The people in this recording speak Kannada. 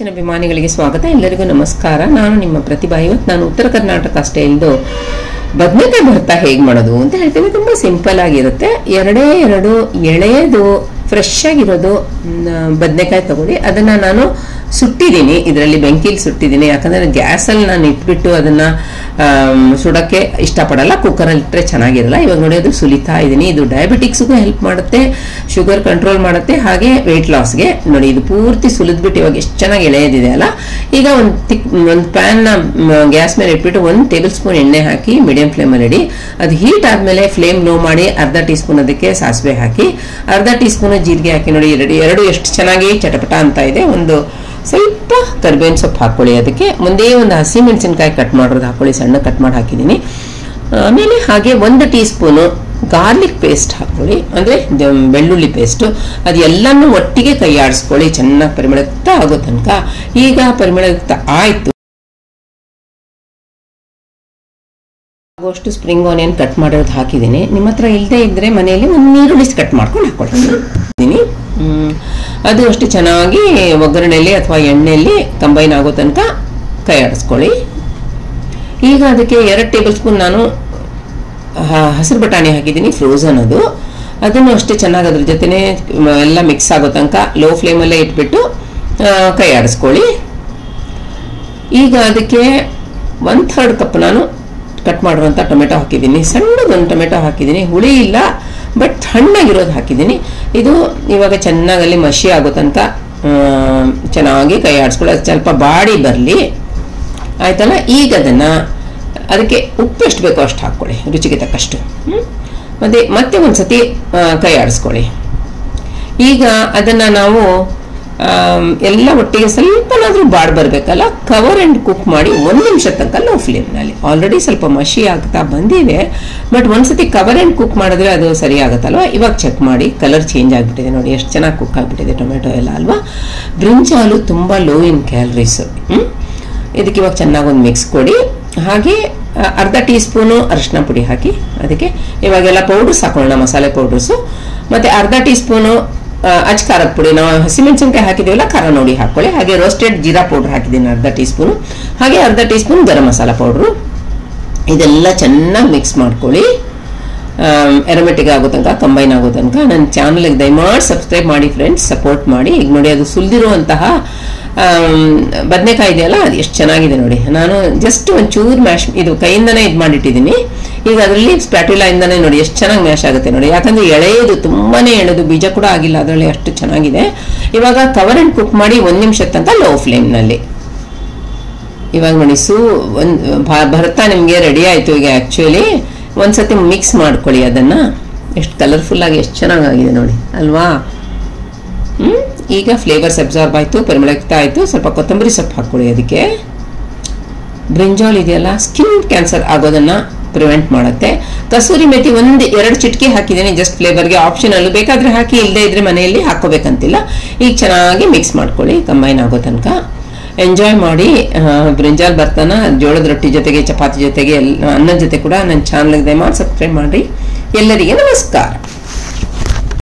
ಹೆಚ್ಚಿನ ಅಭಿಮಾನಿಗಳಿಗೆ ಸ್ವಾಗತ ಎಲ್ಲರಿಗೂ ನಮಸ್ಕಾರ ನಾನು ನಿಮ್ಮ ಪ್ರತಿಭಾ ಇವತ್ತು ನಾನು ಉತ್ತರ ಕರ್ನಾಟಕ ಸ್ಟೈಲ್ದು ಬದನೆಕಾಯಿ ಭರ್ತಾ ಹೇಗೆ ಮಾಡೋದು ಅಂತ ಹೇಳ್ತೇವೆ ತುಂಬ ಸಿಂಪಲ್ ಆಗಿರುತ್ತೆ ಎರಡೇ ಎರಡು ಎಳೆಯದು ಫ್ರೆಶ್ ಆಗಿರೋದು ಬದನೆಕಾಯಿ ತಗೊಳ್ಳಿ ಅದನ್ನು ನಾನು ಸುಟ್ಟಿದ್ದೀನಿ ಇದರಲ್ಲಿ ಬೆಂಕಿಲಿ ಸುಟ್ಟಿದ್ದೀನಿ ಯಾಕಂದರೆ ಗ್ಯಾಸಲ್ಲಿ ನಾನು ಇಟ್ಬಿಟ್ಟು ಅದನ್ನು ಸುಡೋಕ್ಕೆ ಇಷ್ಟಪಡಲ್ಲ ಕುಕ್ಕರಲ್ಲಿ ಇಟ್ಟರೆ ಚೆನ್ನಾಗಿರಲ್ಲ ಇವಾಗ ನೋಡಿ ಅದು ಸುಲಿತಾ ಇದ್ದೀನಿ ಇದು ಡಯಾಬಿಟಿಕ್ಸ್ಗೂ ಹೆಲ್ಪ್ ಮಾಡುತ್ತೆ ಶುಗರ್ ಕಂಟ್ರೋಲ್ ಮಾಡುತ್ತೆ ಹಾಗೆ ವೆಯ್ಟ್ ಲಾಸ್ಗೆ ನೋಡಿ ಇದು ಪೂರ್ತಿ ಸುಲಿದ್ಬಿಟ್ಟು ಇವಾಗ ಎಷ್ಟು ಚೆನ್ನಾಗಿ ಎಳೆಯದಿದೆ ಅಲ್ಲ ಈಗ ಒಂದು ತಿಕ್ ಒಂದು ಪ್ಯಾನ್ನ ಗ್ಯಾಸ್ ಮೇಲೆ ಇಟ್ಬಿಟ್ಟು ಒಂದು ಟೇಬಲ್ ಸ್ಪೂನ್ ಎಣ್ಣೆ ಹಾಕಿ ಮೀಡಿಯಂ ಫ್ಲೇಮಲ್ಲಿ ಇಡಿ ಅದು ಹೀಟ್ ಆದಮೇಲೆ ಫ್ಲೇಮ್ ಲೋ ಮಾಡಿ ಅರ್ಧ ಟೀ ಸ್ಪೂನ್ ಅದಕ್ಕೆ ಸಾಸಿವೆ ಹಾಕಿ ಅರ್ಧ ಟೀ ಸ್ಪೂನ್ ಜೀರಿಗೆ ಹಾಕಿ ನೋಡಿ ಎರಡು ಎರಡು ಎಷ್ಟು ಚೆನ್ನಾಗಿ ಚಟಪಟ ಅಂತ ಇದೆ ಒಂದು ಸ್ವಲ್ಪ ಕರಿಬೇವಿನ ಸೊಪ್ಪು ಹಾಕ್ಕೊಳ್ಳಿ ಅದಕ್ಕೆ ಮುಂದೆ ಒಂದು ಹಸಿ ಮೆಣಸಿನ್ಕಾಯಿ ಕಟ್ ಮಾಡೋದು ಹಾಕ್ಕೊಳ್ಳಿ ಸಣ್ಣ ಕಟ್ ಮಾಡಿ ಹಾಕಿದ್ದೀನಿ ಆಮೇಲೆ ಹಾಗೆ ಒಂದು ಟೀ ಸ್ಪೂನು ಗಾರ್ಲಿಕ್ ಪೇಸ್ಟ್ ಹಾಕ್ಕೊಳ್ಳಿ ಅಂದರೆ ಬೆಳ್ಳುಳ್ಳಿ ಪೇಸ್ಟು ಅದು ಎಲ್ಲನೂ ಒಟ್ಟಿಗೆ ಕೈ ಆಡಿಸ್ಕೊಳ್ಳಿ ಚೆನ್ನಾಗಿ ಪರಿಮಳಯುಕ್ತ ಆಗೋ ತನಕ ಈಗ ಪರಿಮಳಯುಕ್ತ ಆಯಿತು ಆಗೋಷ್ಟು ಸ್ಪ್ರಿಂಗ್ ಆನಿಯನ್ ಕಟ್ ಮಾಡಿರೋದು ಹಾಕಿದ್ದೀನಿ ನಿಮ್ಮ ಹತ್ರ ಇಲ್ಲದೆ ಇದ್ದರೆ ಮನೆಯಲ್ಲಿ ಒಂದು ನೀರುಳ್ಳಿ ಕಟ್ ಮಾಡ್ಕೊಂಡು ಹಾಕ್ಕೊಳ್ತೀನಿ ಅದು ಅಷ್ಟು ಚೆನ್ನಾಗಿ ಒಗ್ಗರಣೆಯಲ್ಲಿ ಅಥವಾ ಎಣ್ಣೆಯಲ್ಲಿ ಕಂಬೈನ್ ಆಗೋ ತನಕ ಕೈ ಆಡಿಸ್ಕೊಳ್ಳಿ ಈಗ ಅದಕ್ಕೆ ಎರಡು ಟೇಬಲ್ ಸ್ಪೂನ್ ನಾನು ಹಸಿರು ಬಟಾಣಿ ಹಾಕಿದ್ದೀನಿ ಫ್ರೋಝನ್ ಅದು ಅದನ್ನು ಅಷ್ಟೇ ಚೆನ್ನಾಗಿ ಅದ್ರ ಜೊತೆನೇ ಎಲ್ಲ ಮಿಕ್ಸ್ ಆಗೋ ತನಕ ಲೋ ಫ್ಲೇಮಲ್ಲೇ ಇಟ್ಬಿಟ್ಟು ಕೈ ಆಡಿಸ್ಕೊಳ್ಳಿ ಈಗ ಅದಕ್ಕೆ ಒನ್ ಥರ್ಡ್ ಕಪ್ ನಾನು ಕಟ್ ಮಾಡಿರುವಂಥ ಟೊಮೆಟೊ ಹಾಕಿದ್ದೀನಿ ಸಣ್ಣದೊಂದು ಟೊಮೆಟೊ ಹಾಕಿದ್ದೀನಿ ಹುಳಿ ಇಲ್ಲ ಬಟ್ ಹಣ್ಣಾಗಿರೋದು ಹಾಕಿದ್ದೀನಿ ಇದು ಇವಾಗ ಚೆನ್ನಾಗಲ್ಲಿ ಮಷಿ ಆಗೋ ತನಕ ಚೆನ್ನಾಗಿ ಕೈ ಆಡಿಸ್ಕೊಳ್ಳಿ ಅದು ಸ್ವಲ್ಪ ಬಾಡಿ ಬರಲಿ ಆಯ್ತಲ್ಲ ಈಗ ಅದನ್ನು ಅದಕ್ಕೆ ಉಪ್ಪು ಎಷ್ಟು ಬೇಕೋ ಅಷ್ಟು ಹಾಕ್ಕೊಳ್ಳಿ ರುಚಿಗೆ ತಕ್ಕಷ್ಟು ಮತ್ತು ಮತ್ತೆ ಒಂದು ಸತಿ ಕೈ ಆಡಿಸ್ಕೊಳ್ಳಿ ಈಗ ಅದನ್ನು ನಾವು ಎಲ್ಲ ಒಟ್ಟಿಗೆ ಸ್ವಲ್ಪನಾದರೂ ಬಾಡ್ ಬರಬೇಕಲ್ಲ ಕವರ್ ಆ್ಯಂಡ್ ಕುಕ್ ಮಾಡಿ ಒಂದು ನಿಮಿಷ ತನಕ ಲೋ ಫ್ಲೇಮ್ನಲ್ಲಿ ಆಲ್ರೆಡಿ ಸ್ವಲ್ಪ ಮಷಿ ಆಗ್ತಾ ಬಂದಿದೆ ಬಟ್ ಒಂದ್ಸತಿ ಕವರ್ ಆ್ಯಂಡ್ ಕುಕ್ ಮಾಡಿದ್ರೆ ಅದು ಸರಿ ಆಗುತ್ತಲ್ವ ಇವಾಗ ಚೆಕ್ ಮಾಡಿ ಕಲರ್ ಚೇಂಜ್ ಆಗಿಬಿಟ್ಟಿದೆ ನೋಡಿ ಎಷ್ಟು ಚೆನ್ನಾಗಿ ಕುಕ್ ಆಗಿಬಿಟ್ಟಿದೆ ಟೊಮೆಟೊ ಎಲ್ಲ ಅಲ್ವಾ ಬ್ರಿಂಜಾಲು ತುಂಬ ಲೋ ಇನ್ ಕ್ಯಾಲರೀಸು ಇದಕ್ಕೆ ಇವಾಗ ಚೆನ್ನಾಗಿ ಒಂದು ಮಿಕ್ಸ್ ಕೊಡಿ ಹಾಗೆ ಅರ್ಧ ಟೀ ಸ್ಪೂನು ಅರಿಶಿನ ಪುಡಿ ಹಾಕಿ ಅದಕ್ಕೆ ಇವಾಗೆಲ್ಲ ಪೌಡ್ರ್ಸ್ ಹಾಕೊಳ್ಳೋಣ ಮಸಾಲೆ ಪೌಡ್ರಸ್ಸು ಮತ್ತು ಅರ್ಧ ಟೀ ಸ್ಪೂನು ಅಚ್ ಖಾರದ ಪುಡಿ ನಾವು ಹಸಿಮೆಣಸಿನ್ಕಾಯಿ ಹಾಕಿದ್ದೀವಲ್ಲ ಖಾರ ನೋಡಿ ಹಾಕ್ಕೊಳ್ಳಿ ಹಾಗೆ ರೋಸ್ಟೆಡ್ ಜೀರಾ ಪೌಡ್ರ್ ಹಾಕಿದ್ದೀನಿ ಅರ್ಧ ಟೀ ಸ್ಪೂನು ಹಾಗೆ ಅರ್ಧ teaspoon garam masala powder ಇದೆಲ್ಲ ಚೆನ್ನಾಗಿ ಮಿಕ್ಸ್ ಮಾಡ್ಕೊಳ್ಳಿ ಎರೋಮೆಟಿಕ್ ಆಗೋ ತನಕ ಕಂಬೈನ್ ಆಗೋ ತನಕ ನನ್ನ ಚಾನಲ್ಗೆ ದಯಮಾಡಿ ಸಬ್ಸ್ಕ್ರೈಬ್ ಮಾಡಿ ಫ್ರೆಂಡ್ಸ್ ಸಪೋರ್ಟ್ ಮಾಡಿ ಈಗ ನೋಡಿ ಅದು ಸುಲಿದಿರುವಂತಹ ಬದನೆಕಾಯಿ ಇದೆಯಲ್ಲ ಅದು ಎಷ್ಟು ಚೆನ್ನಾಗಿದೆ ನೋಡಿ ನಾನು ಜಸ್ಟ್ ಒಂಚೂರು ಮ್ಯಾಶ್ ಇದು ಕೈಯಿಂದನೇ ಇದು ಮಾಡಿಟ್ಟಿದ್ದೀನಿ ಈಗ ಅದರಲ್ಲಿ ಸ್ಪ್ಯಾಟ್ಯುಲಾಯಿಂದನೇ ನೋಡಿ ಎಷ್ಟು ಚೆನ್ನಾಗಿ ಮ್ಯಾಶ್ ಆಗುತ್ತೆ ನೋಡಿ ಯಾಕಂದರೆ ಎಳೆಯೋದು ತುಂಬಾ ಎಳೆದು ಬೀಜ ಕೂಡ ಆಗಿಲ್ಲ ಅದರಲ್ಲಿ ಅಷ್ಟು ಚೆನ್ನಾಗಿದೆ ಇವಾಗ ಕವರ್ ಆ್ಯಂಡ್ ಕುಕ್ ಮಾಡಿ ಒಂದು ನಿಮಿಷದ ತನಕ ಲೋ ಫ್ಲೇಮ್ನಲ್ಲಿ ಇವಾಗ ನೋಡಿ ಸೂ ಒಂದು ಭರತ ನಿಮಗೆ ರೆಡಿ ಆಯಿತು ಈಗ ಆ್ಯಕ್ಚುಲಿ ಒಂದ್ಸತಿ ಮಿಕ್ಸ್ ಮಾಡ್ಕೊಳ್ಳಿ ಅದನ್ನು ಎಷ್ಟು ಕಲರ್ಫುಲ್ಲಾಗಿ ಎಷ್ಟು ಚೆನ್ನಾಗಾಗಿದೆ ನೋಡಿ ಅಲ್ವಾ ಹ್ಞೂ ಈಗ ಫ್ಲೇವರ್ಸ್ ಅಬ್ಸಾರ್ಬ್ ಆಯಿತು ಪರಿಮಳಯುಕ್ತ ಆಯಿತು ಸ್ವಲ್ಪ ಕೊತ್ತಂಬರಿ ಸೊಪ್ಪು ಹಾಕ್ಕೊಳ್ಳಿ ಅದಕ್ಕೆ ಬ್ರಿಂಜಾಲ್ ಇದೆಯಲ್ಲ ಸ್ಕಿನ್ ಕ್ಯಾನ್ಸರ್ ಆಗೋದನ್ನು ಪ್ರಿವೆಂಟ್ ಮಾಡುತ್ತೆ ಕಸೂರಿ ಮೆಥಿ ಒಂದು ಎರಡು ಚಿಟಿಕೆ ಹಾಕಿದ್ದೀನಿ ಜಸ್ಟ್ ಫ್ಲೇವರ್ಗೆ ಆಪ್ಷನಲ್ಲು ಬೇಕಾದರೆ ಹಾಕಿ ಇಲ್ಲದೇ ಇದ್ರೆ ಮನೆಯಲ್ಲಿ ಹಾಕೋಬೇಕಂತಿಲ್ಲ ಈಗ ಚೆನ್ನಾಗಿ ಮಿಕ್ಸ್ ಮಾಡ್ಕೊಳ್ಳಿ ಕಂಬೈನ್ ಆಗೋ ತನಕ ಎಂಜಾಯ್ ಮಾಡಿ ಬ್ರಿಂಜಾಲ್ ಬರ್ತಾನ ಜೋಳದ ರೊಟ್ಟಿ ಜೊತೆಗೆ ಚಪಾತಿ ಜೊತೆಗೆ ಎಲ್ಲ ಅನ್ನದ ಜೊತೆ ಕೂಡ ನನ್ನ ಚಾನಲ್ಗೆ ದಯಮಾಡಿ ಸಬ್ಸ್ಕ್ರೈಬ್ ಮಾಡಿ ಎಲ್ಲರಿಗೆ ನಮಸ್ಕಾರ